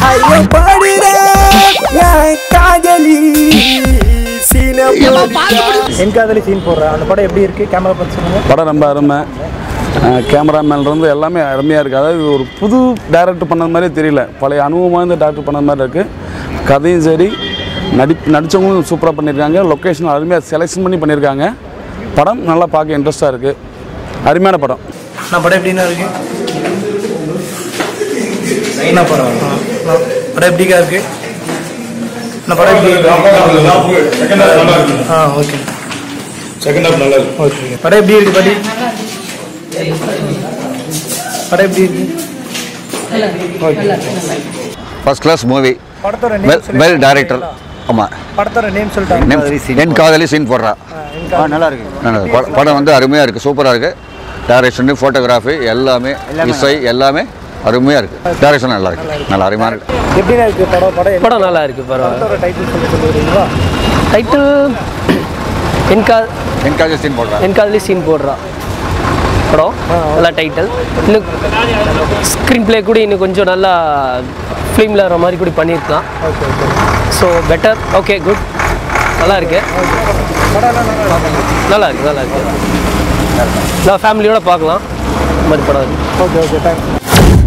காயப்படுற என் காதலி என் காதலி சீன் போடுற அந்த படம் எப்படி இருக்கு கேமரா பத்தி சொல்லுங்க படம் ரொம்ப அருமை கேமராமேன்லேருந்து எல்லாமே அருமையாக இருக்குது அதாவது இது ஒரு புது டேரக்டர் பண்ணது மாதிரியே தெரியல பழைய அனுபவம் வாய்ந்த டேரக்டர் பண்ணது மாதிரி இருக்குது கதையும் சரி நடி நடித்தவங்களும் சூப்பராக பண்ணியிருக்காங்க லொக்கேஷன் அருமையாக செலெக்ஷன் பண்ணி பண்ணியிருக்காங்க படம் நல்லா பார்க்க இன்ட்ரெஸ்ட்டாக இருக்குது அருமையான படம் நான் படம் எப்படின்னா இருக்கு என்ன படம் படம் எப்படிக்கா இருக்கு நான் படம் எப்படி ஆ ஓகே செகண்ட் ஹாஃப் நல்லா இருக்கு ஓகே படம் எப்படி இருக்கு படி படம் எப்படி இருக்கு ஓகே ஃபர்ஸ்ட் கிளாஸ் மூவி படத்தோட வெல் நேம் வெல் டைரக்டர் ஆமாம் படத்தோட நேம் சொல்லிட்டாங்க என் காதலி சீன் போடுறா நல்லா இருக்கு படம் வந்து அருமையாக இருக்குது சூப்பராக இருக்குது டைரக்ஷன் ஃபோட்டோகிராஃபி எல்லாமே இசை எல்லாமே அருமையாக இருக்குது டைரக்ஷன் நல்லா இருக்கு நல்லா அருமையாக இருக்கு எப்படின்னா இருக்கு படம் படம் என்ன- படம் நல்லா இருக்கு பரவாயில்ல படத்தோட டைட்டில் சொல்லி சொல்லுவீங்களா டைட்டில் என் கா என் காதலி சீன் போடுறா என் காதலி சீன் போடுறா படம் நல்லா டைட்டில் இன்னும் ஸ்க்ரீன் ப்ளே கூட இன்னும் கொஞ்சம் நல்லா ஃபிலிமில் வர மாதிரி கூட பண்ணியிருக்கலாம் ஸோ பெட்டர் ஓகே குட் நல்லா இருக்கு நல்லா இருக்கு நல்லா இருக்கு நான் ஃபேமிலியோட பார்க்கலாம் இந்த மாதிரி படம் இருக்கு ஓகே ஓகே தேங்க்ஸ்